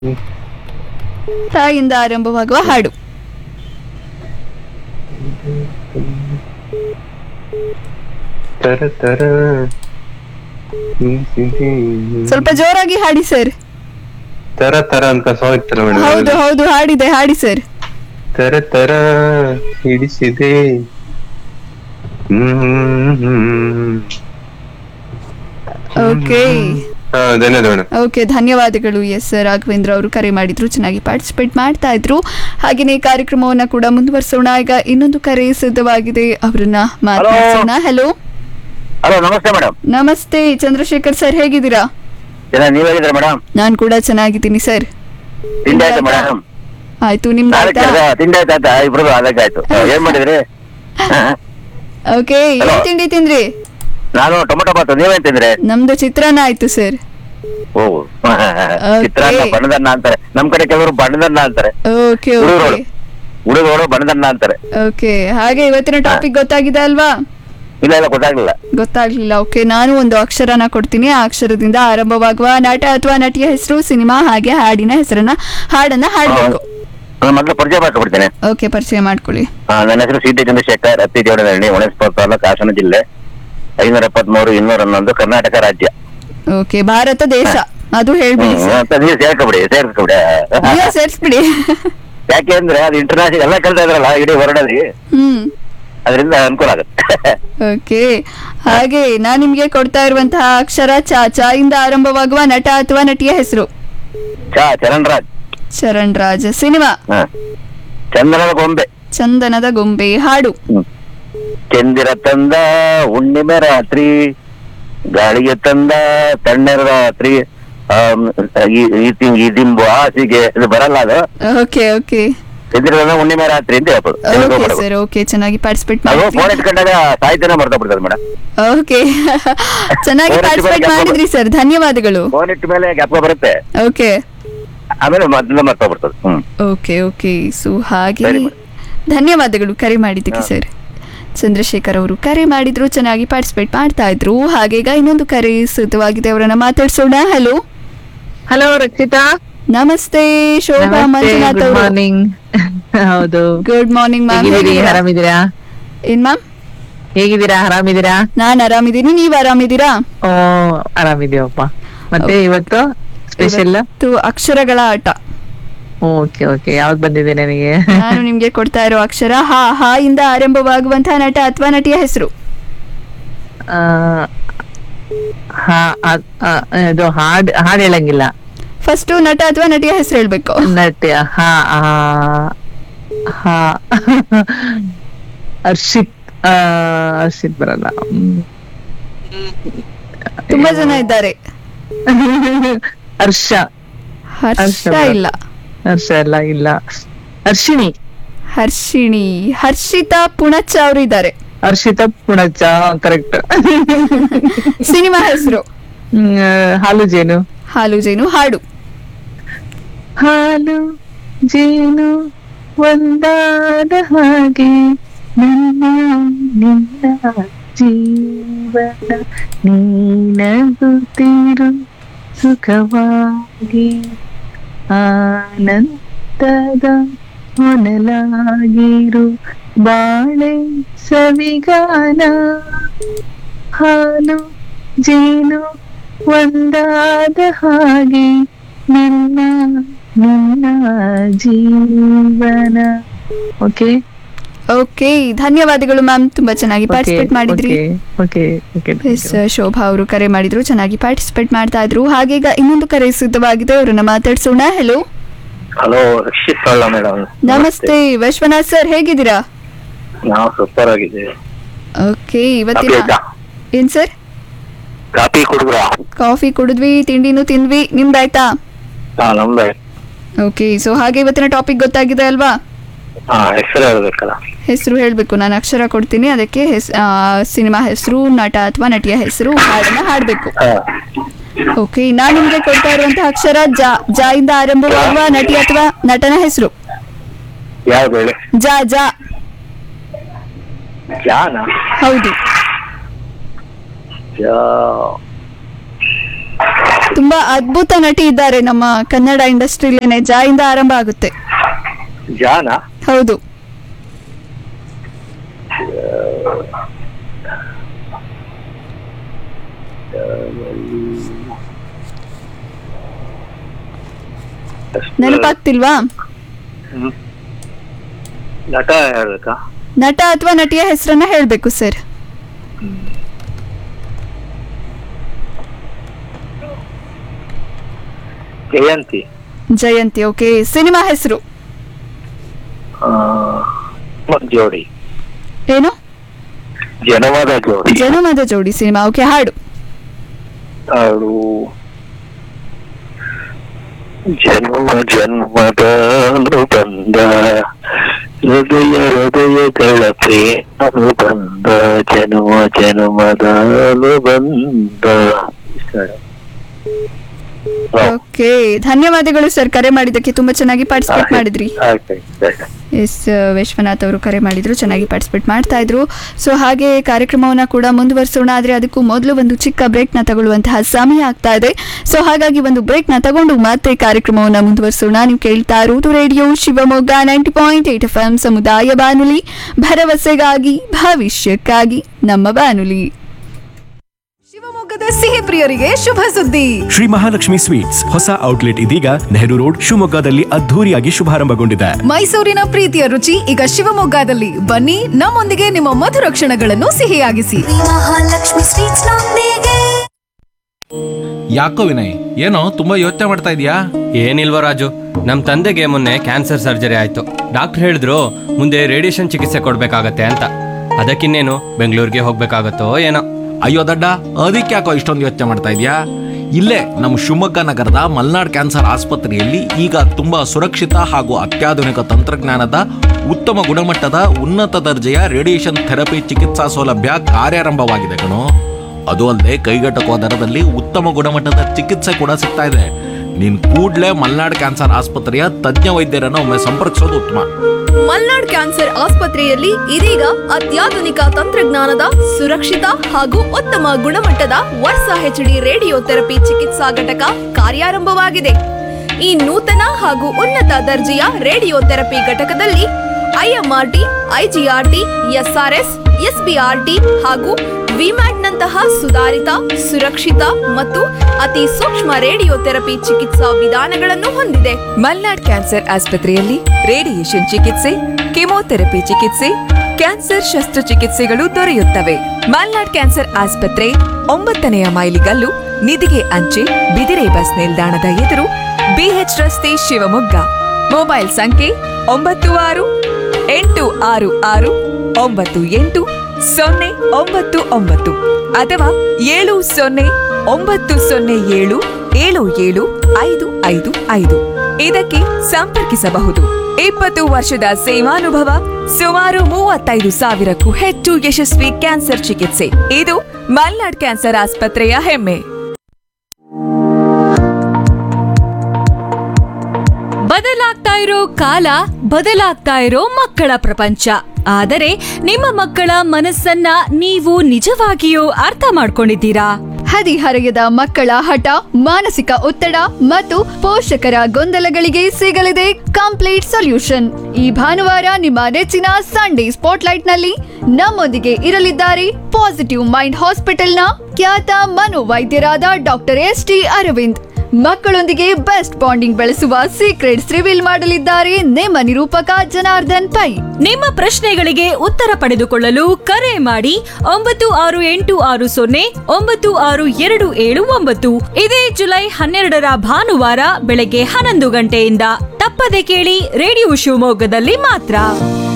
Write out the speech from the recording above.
ತಾಯಿಂದ ಆರಂಭವಾಗುವ ಹಾಡು ತರ ತರ ಸ್ವಲ್ಪ ಜೋರಾಗಿ ಹಾಡಿ ಸರ್ ತರ ತರ ಅಂತ ಸಾಂಗ್ ಇತ್ತಲ್ಲ ಹೌದು ಮೇಡಮ್ ಹೌದು ಹಾಡಿದೆ ಹಾಡಿ ಸರ್ ತರ ತರ ಹಿಡಿಸಿದೆ ಹ್ಮ್ ಓಕೆ ಹಾ ಧನ್ಯವಾದ ಮೇಡಮ್ ಓಕೆ ಧನ್ಯವಾದಗಳು ಎಸ್ ಸರ್ ರಾಘವೇಂದ್ರ ಅವರು ಕರೆ ಮಾಡಿದ್ರು ಚೆನ್ನಾಗಿ ಪಾರ್ಟಿಸಿಪೇಟ್ ಮಾಡ್ತಾ ಇದ್ರು ಹಾಗೆಯೇ ಕಾರ್ಯಕ್ರಮವನ್ನ ಕೂಡ ಮುಂದುವರಿಸೋಣ ಈಗ ಇನ್ನೊಂದು ಕರೆ ಸಿದ್ಧವಾಗಿದೆ ಅವರನ್ನ ಮಾತನಾಡಿಸೋಣ ಹಲೋ ಹಲೋ ನಮಸ್ತೆ ಮೇಡಮ್ ನಮಸ್ತೆ ಚಂದ್ರಶೇಖರ್ ಸರ್ ಹೇಗಿದ್ದೀರಾ ಜನ ನೀವ್ ಹೇಗಿದ್ರೆ ಮೇಡಮ್ ನಾನು ಕೂಡ ಚೆನ್ನಾಗಿದ್ದೀನಿ ಸರ್ ತಿಂಡಿ ಆಯ್ತು ಮೇಡಮ್ ಆಯ್ತು ನಿಮ್ದು ನಾಳೆ ಆಯ್ತಾ ಕೆಲ್ಸ ತಿಂಡಿ ಆಯ್ತು ಆಯ್ತಾ ಇಬ್ರದ್ದು ಅದಕ್ಕೆ ಆಯ್ತು ಏನ್ ಮಾಡಿದ್ರಿ ಓಕೆ ಏನ್ Hello. ತಿಂಡಿ ತಿಂದ್ರಿ ನಾನು ಟೊಮೊಟೊ ಬಾತು ನೀವೇನ್ ತಿಂದ್ರೆ ನಮ್ದು ಚಿತ್ರಾನ್ನ ಆಯ್ತು ಸರ್ ಓ ಚಿತ್ರಾನ್ನ ಬಣ್ಣದನ್ನ ಅಂತಾರೆ ನಮ್ ಕಡೆ ಕೆಲವರು ಬಣ್ಣದನ್ನ ಅಂತಾರೆ ಓಕೆ ಹುಡುಗರು ಓಕೆ ಹುಡುಗರು ಬಣ್ಣದನ್ನ ಅಂತಾರೆ ಓಕೆ ಹಾಗೆ ಇವತ್ತಿನ ಟಾಪಿಕ್ ಗೊತ್ತಾಗಿದೆ ಅಲ್ವಾ ಇಲ್ಲ ಇಲ್ಲ ಗೊತ್ತಾಗ್ಲಿಲ್ಲ ಗೊತ್ತಾಗ್ಲಿಲ್ಲ ಓಕೆ ನಾನು ಒಂದು ಅಕ್ಷರನ ಕೊಡ್ತೀನಿ ಆ ಅಕ್ಷರದಿಂದ ಆರಂಭವಾಗುವ ನಟ ಅಥವಾ ನಟಿಯ ಹೆಸರು ಸಿನಿಮಾ ಹಾಗೆ ಹಾಡಿನ ಹೆಸರನ್ನ ಹಾಡನ್ನ ಹಾಡ್ಬೇಕು ನಾನು ಮೊದಲು ಪರಿಚಯ ಮಾಡ್ಕೊಬಿಡ್ತೇನೆ ಓಕೆ ಪರಿಚಯ ಮಾಡ್ಕೊಳ್ಳಿ ಆ, ನನ್ನ ಹೆಸರು ಸಿ ಟಿ ಚಂದ್ರಶೇಖರ್ ಅತ್ತಿ ಜೋಡನಹಳ್ಳಿ ಹೊಣೆಸ್ಪೋರ್ ತಾಲೂಕು ಹಾಸನ ಜಿಲ್ಲೆ ಐನೂರ ಎಪ್ಪತ್ಮೂರು ಇನ್ನೂರ ಹನ್ನೊಂದು ಕರ್ನಾಟಕ ರಾಜ್ಯ ಓಕೆ ಭಾರತ ದೇಶ ಅದು ಹೇಳ್ಬಿಡಿ ಹ್ಮ್, ಸರ್ ಅಂತ ನೀವು ಸೇರ್ಕೊಬಿಡಿ ಸೇರ್ಕೊಬಿಡಿ ನೀವೇ ಸೇರ್ಸ್ಬಿಡಿ ಯಾಕೆ ಅಂದ್ರೆ ಅದು ಇಂಟರ್ನ್ಯಾಷನಲ್ ಎಲ್ಲ ಕಲ್ತಾ ಇದ್ರಲ್ಲ ಇಡೀ ವರ್ಲ್ಡ್ ಹ್ಮ್ ಅದರಿಂದ ಅನುಕೂಲ ಆಗುತ್ತೆ ಓಕೆ ಹಾಗೆ ನಾನ್ ನಿಮ್ಗೆ ಕೊಡ್ತಾ ಇರುವಂತಹ ಅಕ್ಷರ ಚ ಚ ಇಂದ ಆರಂಭವಾಗುವ ನಟ ಅಥವಾ ನಟಿಯ ಹೆಸರು ಚಾ ಚರಣ್ ರಾಜ್ ಚರಣ್ ರಾಜ್ ಸಿನಿಮಾ ಹ. ಚಂದನದ ಗೊಂಬೆ ಚಂದನದ ಗೊಂಬೆ ಹಾಡು ಹ್ಮ್. ಚಂದಿರ ತಂದ ಹುಣ್ಣಿಮೆ ರಾತ್ರಿ ಗಾಳಿಗೆ ತಂದ ತಣ್ಣೀರ ರಾತ್ರಿ ಆಮ್, ಈ- ಈ ತಿಂಗ್ ಈ ದಿಂಬು ಹಾಸಿಗೆ ಇದು ಬರಲ್ಲ ಅದು ಓಕೆ ಓಕೆ ಚಂದಿರ ತಂದ ಹುಣ್ಣಿಮೆ ರಾತ್ರಿ ಅಂತ ಹೇಳ್ಬೋದು ತೆಲುಗು ಓಕೆ ಬರೋದು. ಸರ್ ಓಕೆ ಚೆನ್ನಾಗಿ ಪಾರ್ಟಿಸಿಪೇಟ್ ಅದು ಫೋನ್ ಮಾಡಿ ಇಟ್ಕೊಂಡಾಗ ಸಾಹಿತ್ಯನ ಮರ್ತ ಬಿಡ್ತದೆ ಮೇಡಮ್ ಓಕೆ ಚೆನ್ನಾಗಿ ಫೋನ್ ಪಾರ್ಟಿಸಿಪೇಟ್ ಇಟ್ಕೊಂಡು ಮಾಡಿದ್ರಿ ಸರ್ ಧನ್ಯವಾದಗಳು ಫೋನ್ ಇಟ್ಟ ಮೇಲೆ ಜ್ಞಾಪಕ ಬರುತ್ತೆ ಓಕೆ ಆಮೇಲೆ ಮೊದಲು ಮರ್ತ ಬಿಡ್ತದೆ ಹ್ಮ್ ಓಕೆ ಓಕೆ ಸೊ ಹಾಗೆ ಸರಿ ಮೇಡಮ್. ಧನ್ಯವಾದಗಳು ಕರೆ ಮಾಡಿದ್ದಕ್ಕೆ ಸರ್ ಚಂದ್ರಶೇಖರ್ ಅವರು ಕರೆ ಮಾಡಿದ್ರು ಚೆನ್ನಾಗಿ ಪಾರ್ಟಿಸಿಪೇಟ್ ಮಾಡ್ತಾ ಇದ್ರು ಹಾಗೆ ಈಗ ಇನ್ನೊಂದು ಕರೆ ಸಿದ್ಧವಾಗಿದೆ ಅವರನ್ನ ಮಾತಾಡ್ಸೋಣ ಹಲೋ ಹಲೋ ರಕ್ಷಿತಾ ನಮಸ್ತೆ ಶೋಭಾ ಮಂಜುನಾಥ್ ಗುಡ್ ಅವರು ಮಾರ್ನಿಂಗ್ ಹೌದು ಗುಡ್ ಮಾರ್ನಿಂಗ್ ಮ್ಯಾಮ್ ಹೇಗಿದ್ದೀರಿ ಆರಾಮಿದ್ದೀರಾ ಏನ್ ಮ್ಯಾಮ್ ಹೇಗಿದ್ದೀರಾ ಆರಾಮಿದ್ದೀರಾ ನಾನ್ ಆರಾಮಿದ್ದೀನಿ ನೀವ್ ಆರಾಮಿದ್ದೀರಾ ಓ ಆರಾಮಿದೀವಪ್ಪ ಮತ್ತೆ ಇವತ್ತು ಸ್ಪೆಷಲ್ ಇವತ್ತು ಅಕ್ಷರಗಳ ಆಟ ಓಕೆ ಓಕೆ ಯಾವ್ದು ಬಂದಿದೆ ನನಗೆ ನಾನು ನಿಮ್ಗೆ ಕೊಡ್ತಾ ಇರೋ ಅಕ್ಷರ ಹ ಹ ಇಂದ ಆರಂಭವಾಗುವಂತಹ ನಟ ಅಥವಾ ನಟಿಯ ಹೆಸರು ಆ, ಹಾ ಅದ್- ಆ, ಇದು ಹಾಡ್ ಹಾಡ್ ಹೇಳಂಗಿಲ್ಲ ಫಸ್ಟ್ ನಟ ಅಥವಾ ನಟಿಯ ಹೆಸರು ಹೇಳ್ಬೇಕು ನಟ್ಯ ಹಾ ಆ, ಹಾ ಹರ್ಷಿತ್ ಆ, ಹರ್ಷಿತ್ ಬರಲ್ಲ ಹ್ಮ್. ತುಂಬಾ ಜನ ಇದ್ದಾರೆ ಹರ್ಷ ಹರ್ಷ ಹರ್ಷ ಇಲ್ಲ ಹರ್ಷ ಎಲ್ಲ ಇಲ್ಲ ಹರ್ಷಿಣಿ ಹರ್ಷಿಣಿ ಹರ್ಷಿತಾ ಪುಣಚ ಅವರು ಇದ್ದಾರೆ ಹರ್ಷಿತಾ ಪುಣಚ ಕರೆಕ್ಟ್ ಸಿನಿಮಾ ಹೆಸರು ಹಾಲು ಜೇನು ಹಾಲು ಜೇನು ಹಾಡು ಹಾಲು ಜೇನು ಒಂದಾದ ಹಾಗೆ ನನ್ನ ನಿನ್ನ ಜೀವನ ನೀನಗುತ್ತಿರು ಸುಖವಾಗಿ ಆನಂದದ ಹೊನಲಾಗಿರು ಬಾಳೆ ಸವಿಗಾನ ಹಾಲು ಜೇನು ಒಂದಾದ ಹಾಗೆ ನಿನ್ನ ನಿನ್ನ ಜೀವನ ಓಕೆ ಓಕೆ ಧನ್ಯವಾದಗಳು ಮ್ಯಾಮ್ ತುಂಬಾ ಚೆನ್ನಾಗಿ ಪಾರ್ಟಿಸಿಪೇಟ್ ಮಾಡಿದ್ರಿ ಓಕೆ ಓಕೆ ಎಸ್ ಶೋಭಾ ಅವರು ಕರೆ ಮಾಡಿದ್ರು ಚೆನ್ನಾಗಿ ಪಾರ್ಟಿಸಿಪೇಟ್ ಮಾಡ್ತಾ ಇದ್ರು ಹಾಗೆ ಈಗ ಇನ್ನೊಂದು ಕರೆ ಸಿದ್ಧವಾಗಿದೆ ಅವರನ್ನ ಮಾತಾಡ್ಸೋಣ ಹೆಲೋ ಹಲೋ ರಕ್ಷಿತ್ ಅಲ್ಲ ಮೇಡಮ್ ನಮಸ್ತೆ ವಿಶ್ವನಾಥ್ ಸರ್ ಹೇಗಿದ್ದೀರಾ ನಾವು ಸೂಪರ್ ಆಗಿದ್ದೀವಿ ಓಕೆ ಕಾಫಿ ಇವತ್ತಿನ ಆಯ್ತಾ ಏನ್ ಸರ್ ಕಾಫಿ ಕುಡಿದ್ರ ಕಾಫಿ ಕುಡಿದ್ವಿ ತಿಂಡಿನೂ ತಿಂದ್ವಿ ನಿಮ್ದಾಯ್ತಾ ಹಾ ನಮ್ದು ಓಕೆ ಸೊ ಹಾಗೆ ಇವತ್ತಿನ ಟಾಪಿಕ್ ಗೊತ್ತಾಗಿದೆ ಅಲ್ವಾ ಹಾ ಹೆಸರು ಹೇಳ್ಬೇಕಲ್ಲ ಹೆಸರು ಹೇಳಬೇಕು ನಾನು ಅಕ್ಷರ ಕೊಡ್ತೀನಿ ಅದಕ್ಕೆ ಹೆಸ್ ಆ, ಸಿನಿಮಾ ಹೆಸರು ನಟ ಅಥವಾ ನಟಿಯ ಹೆಸರು ಹಾಡನ್ನ ಹಾಡಬೇಕು ಹಾ ಓಕೆ ನಾನು ನಿಮಗೆ ಕೊಡ್ತಾ ಇರುವಂತಹ ಅಕ್ಷರ ಜ ಜ ಇಂದ ಆರಂಭವಾಗುವ ನಟಿ ಅಥವಾ ನಟನ ಹೆಸರು ಯಾವ್ದು ಹೇಳಿ ಜ ಜ ಜಾನ ಹೌದು ಜಾ ತುಂಬಾ ಅದ್ಭುತ ನಟಿ ಇದ್ದಾರೆ ನಮ್ಮ ಕನ್ನಡ ಇಂಡಸ್ಟ್ರಿಲೇನೆ ಜಾಯಿಂದ ಆರಂಭ ಆಗುತ್ತೆ ಜಾನ ಹೌದು ನೆನಪಾಗ್ತಿಲ್ವಾ ನಟ ಹೇಳ್ಬೇಕಾ ನಟ ಅಥವಾ ನಟಿಯ ಹೆಸರನ್ನ ಹೇಳ್ಬೇಕು sir Jayanthi Jayanthi okay cinema ಹೆಸರು ಜೋಡಿ ಏನು ಜನವಾದ ಜೋಡಿ ಜನುಮದ ಜೋಡಿ ಸಿನಿಮಾ ಓಕೆ ಹಾಡು ಅವಳು ಜನ್ಮ ಜನ್ಮದ ಅನುಬಂಧ ಹೃದಯ ಹೃದಯಗಳ ಪ್ರೇಮ ಅನುಬಂಧ ಜನ್ಮ ಜನ್ಮದ ಅನುಬಂಧ ಓಕೆ ಧನ್ಯವಾದಗಳು ಸರ್ ಕರೆ ಮಾಡಿದ್ದಕ್ಕೆ ತುಂಬಾ ಚೆನ್ನಾಗಿ ಪಾರ್ಟಿಸಿಪೇಟ್ ಮಾಡಿದ್ರಿ ಎಸ್ ವಿಶ್ವನಾಥ್ ಅವರು ಕರೆ ಮಾಡಿದ್ರು ಚೆನ್ನಾಗಿ ಪಾರ್ಟಿಸಿಪೇಟ್ ಮಾಡ್ತಾ ಇದ್ರು ಸೊ ಹಾಗೆ ಕಾರ್ಯಕ್ರಮವನ್ನ ಕೂಡ ಮುಂದುವರಿಸೋಣ ಆದ್ರೆ ಅದಕ್ಕೂ ಮೊದಲು ಒಂದು ಚಿಕ್ಕ ಬ್ರೇಕ್ ನ ತಗೊಳ್ಳುವಂತಹ ಸಮಯ ಆಗ್ತಾ ಇದೆ ಸೊ ಹಾಗಾಗಿ ಒಂದು ಬ್ರೇಕ್ ನ ತಗೊಂಡು ಮತ್ತೆ ಕಾರ್ಯಕ್ರಮವನ್ನ ಮುಂದುವರಿಸೋಣ ನೀವು ಕೇಳ್ತಾ ಇರುವುದು radio Shivamogga ninety point eight FM ಎಂ ಸಮುದಾಯ ಬಾನುಲಿ ಭರವಸೆಗಾಗಿ ಭವಿಷ್ಯಕ್ಕಾಗಿ ನಮ್ಮ ಬಾನುಲಿ ಶಿವಮೊಗ್ಗದ ಸಿಹಿ ಪ್ರಿಯರಿಗೆ ಶುಭ ಸುದ್ದಿ ಶ್ರೀ ಮಹಾಲಕ್ಷ್ಮಿ ಸ್ವೀಟ್ಸ್ ಹೊಸ ಔಟ್ಲೆಟ್ ಇದೀಗ ನೆಹರು ರೋಡ್ ಶಿವಮೊಗ್ಗದಲ್ಲಿ ಅದ್ಧೂರಿಯಾಗಿ ಶುಭಾರಂಭಗೊಂಡಿದೆ ಮೈಸೂರಿನ ಪ್ರೀತಿಯ ರುಚಿ ಈಗ ಶಿವಮೊಗ್ಗದಲ್ಲಿ ಬನ್ನಿ ನಮ್ಮೊಂದಿಗೆ ನಿಮ್ಮ ಮಧುರ ಕ್ಷಣಗಳನ್ನು ಸಿಹಿಯಾಗಿಸಿ ಮಹಾಲಕ್ಷ್ಮಿ ಸ್ವೀಟ್ಸ್ ನೊಂದಿಗೆ ಯಾಕೋ ವಿನಯ್ ಏನೋ ತುಂಬಾ ಯೋಚನೆ ಮಾಡ್ತಾ ಇದೀಯಾ ಏನಿಲ್ವ ರಾಜು ನಮ್ ತಂದೆಗೆ ಮೊನ್ನೆ ಕ್ಯಾನ್ಸರ್ ಸರ್ಜರಿ ಆಯ್ತು ಡಾಕ್ಟರ್ ಹೇಳಿದ್ರು ಮುಂದೆ ರೇಡಿಯೇಷನ್ ಚಿಕಿತ್ಸೆ ಕೊಡ್ಬೇಕಾಗತ್ತೆ ಅಂತ ಅದಕ್ಕಿನ್ನೇನು ಬೆಂಗಳೂರಿಗೆ ಹೋಗ್ಬೇಕಾಗತ್ತೋ ಏನೋ ಅಯ್ಯೋ ದಡ್ಡ ಅದಕ್ಕೆ ಯಾಕೋ ಇಷ್ಟೊಂದು ಯೋಚನೆ ಮಾಡ್ತಾ ಇದೀಯಾ ಇಲ್ಲೇ ನಮ್ಮ ಶಿವಮೊಗ್ಗ ನಗರದ ಮಲ್ನಾಡ್ ಕ್ಯಾನ್ಸರ್ ಆಸ್ಪತ್ರೆಯಲ್ಲಿ ಈಗ ತುಂಬಾ ಸುರಕ್ಷಿತ ಹಾಗೂ ಅತ್ಯಾಧುನಿಕ ತಂತ್ರಜ್ಞಾನದ ಉತ್ತಮ ಗುಣಮಟ್ಟದ ಉನ್ನತ ದರ್ಜೆಯ ರೇಡಿಯೇಷನ್ ಥೆರಪಿ ಚಿಕಿತ್ಸಾ ಸೌಲಭ್ಯ ಕಾರ್ಯಾರಂಭವಾಗಿದೆ ಕಣೋ ಅದು ಅಲ್ಲದೆ ಕೈಗೆಟಕುವ ದರದಲ್ಲಿ ಉತ್ತಮ ಗುಣಮಟ್ಟದ ಚಿಕಿತ್ಸೆ ಕೂಡ ಸಿಗ್ತಾ ಇದೆ ನೀನ್ ಕೂಡ್ಲೇ ಮಲ್ನಾಡ್ ಕ್ಯಾನ್ಸರ್ ಆಸ್ಪತ್ರೆಯ ತಜ್ಞ ವೈದ್ಯರನ್ನು ಒಮ್ಮೆ ಸಂಪರ್ಕಿಸೋದು ಉತ್ತಮ ಮಲ್ನಾಡ್ ಕ್ಯಾನ್ಸರ್ ಆಸ್ಪತ್ರೆಯಲ್ಲಿ ಇದೀಗ ಅತ್ಯಾಧುನಿಕ ತಂತ್ರಜ್ಞಾನದ ಸುರಕ್ಷಿತ ಹಾಗೂ ಉತ್ತಮ ಗುಣಮಟ್ಟದ ವರ್ಷ ಹೆಚ್ಡಿ ರೇಡಿಯೋ ಥೆರಪಿ ಚಿಕಿತ್ಸಾ ಘಟಕ ಕಾರ್ಯಾರಂಭವಾಗಿದೆ ಈ ನೂತನ ಹಾಗೂ ಉನ್ನತ ದರ್ಜೆಯ ರೇಡಿಯೋ ಥೆರಪಿ ಘಟಕದಲ್ಲಿ ಐಎಂಆರ್ಟಿ ಐಜಿಆರ್ಟಿ ಎಸ್ಆರ್ಎಸ್ ಎಸ್ಬಿಆರ್ಟಿ ಹಾಗೂ ವಿಮ್ಯಾಟ್ನಂತಹ ಸುಧಾರಿತ ಸುರಕ್ಷಿತ ಮತ್ತು ಅತಿ ಸೂಕ್ಷ್ಮ ರೇಡಿಯೋ ಥೆರಪಿ ಚಿಕಿತ್ಸಾ ವಿಧಾನಗಳನ್ನು ಹೊಂದಿದೆ ಮಲ್ನಾಡ್ ಕ್ಯಾನ್ಸರ್ ಆಸ್ಪತ್ರೆಯಲ್ಲಿ ರೇಡಿಯೇಷನ್ ಚಿಕಿತ್ಸೆ ಕೆಮೊಥೆರಪಿ ಚಿಕಿತ್ಸೆ ಕ್ಯಾನ್ಸರ್ ಶಸ್ತ್ರಚಿಕಿತ್ಸೆಗಳು ದೊರೆಯುತ್ತವೆ ಮಲ್ನಾಡ್ ಕ್ಯಾನ್ಸರ್ ಆಸ್ಪತ್ರೆ ಒಂಬತ್ತನೆಯ ಮೈಲಿಗಲ್ಲು ನಿಧಿಗೆ ಅಂಚೆ ಬಿದಿರೆ ಬಸ್ ನಿಲ್ದಾಣದ ಎದುರು ಬಿಎಚ್ ರಸ್ತೆ ಶಿವಮೊಗ್ಗ ಮೊಬೈಲ್ ಸಂಖ್ಯೆ ಒಂಬತ್ತು ಆರು ಎಂಟು ಆರು ಆರು ಒಂಬತ್ತು ಎಂಟು ಸೊನ್ನೆ ಒಂಬತ್ತು ಒಂಬತ್ತು ಅಥವಾ ಏಳು ಸೊನ್ನೆ ಒಂಬತ್ತು ಸೊನ್ನೆ ಏಳು ಏಳು ಏಳು ಐದು ಐದು ಐದು ಇದಕ್ಕೆ ಸಂಪರ್ಕಿಸಬಹುದು ಇಪ್ಪತ್ತು ವರ್ಷದ ಸೇವಾನುಭವ ಸುಮಾರು ಮೂವತ್ತೈದು ಸಾವಿರಕ್ಕೂ ಹೆಚ್ಚು ಯಶಸ್ವಿ ಕ್ಯಾನ್ಸರ್ ಚಿಕಿತ್ಸೆ ಇದು ಮಲ್ನಾಡ್ ಕ್ಯಾನ್ಸರ್ ಆಸ್ಪತ್ರೆಯ ಹೆಮ್ಮೆ ಬದಲಾಗ್ತಾ ಇರೋ ಕಾಲ ಬದಲಾಗ್ತಾ ಇರೋ ಮಕ್ಕಳ ಪ್ರಪಂಚ ಆದರೆ ನಿಮ್ಮ ಮಕ್ಕಳ ಮನಸ್ಸನ್ನ ನೀವು ನಿಜವಾಗಿಯೂ ಅರ್ಥ ಮಾಡ್ಕೊಂಡಿದ್ದೀರಾ ಹದಿಹರೆಯದ ಮಕ್ಕಳ ಹಠ ಮಾನಸಿಕ ಒತ್ತಡ ಮತ್ತು ಪೋಷಕರ ಗೊಂದಲಗಳಿಗೆ ಸಿಗಲಿದೆ ಕಂಪ್ಲೀಟ್ ಸೊಲ್ಯೂಷನ್ ಈ ಭಾನುವಾರ ನಿಮ್ಮ ನೆಚ್ಚಿನ ಸಂಡೇ ಸ್ಪಾಟ್ಲೈಟ್ ನಲ್ಲಿ ನಮ್ಮೊಂದಿಗೆ ಇರಲಿದ್ದಾರೆ ಪಾಸಿಟಿವ್ ಮೈಂಡ್ ಹಾಸ್ಪಿಟಲ್ನ ಖ್ಯಾತ ಮನೋವೈದ್ಯರಾದ ಡಾಕ್ಟರ್ ಎಸ್ ಟಿ ಅರವಿಂದ್ ಮಕ್ಕಳೊಂದಿಗೆ ಬೆಸ್ಟ್ ಬಾಂಡಿಂಗ್ ಬೆಳೆಸುವ ಸೀಕ್ರೆಟ್ಸ್ ರಿವೀಲ್ ಮಾಡಲಿದ್ದಾರೆ ನಿಮ್ಮ ನಿರೂಪಕ ಜನಾರ್ದನ್ ಪೈ ನಿಮ್ಮ ಪ್ರಶ್ನೆಗಳಿಗೆ ಉತ್ತರ ಪಡೆದುಕೊಳ್ಳಲು ಕರೆ ಮಾಡಿ ಒಂಬತ್ತು ಆರು ಎಂಟು ಆರು ಸೊನ್ನೆ ಒಂಬತ್ತು ಆರು ಎರಡು ಏಳು ಒಂಬತ್ತು ಇದೇ ಜುಲೈ ಹನ್ನೆರಡರ ಭಾನುವಾರ ಬೆಳಗ್ಗೆ ಹನ್ನೊಂದು ಗಂಟೆಯಿಂದ ತಪ್ಪದೆ ಕೇಳಿ ರೇಡಿಯೋ ಶಿವಮೊಗ್ಗದಲ್ಲಿ ಮಾತ್ರ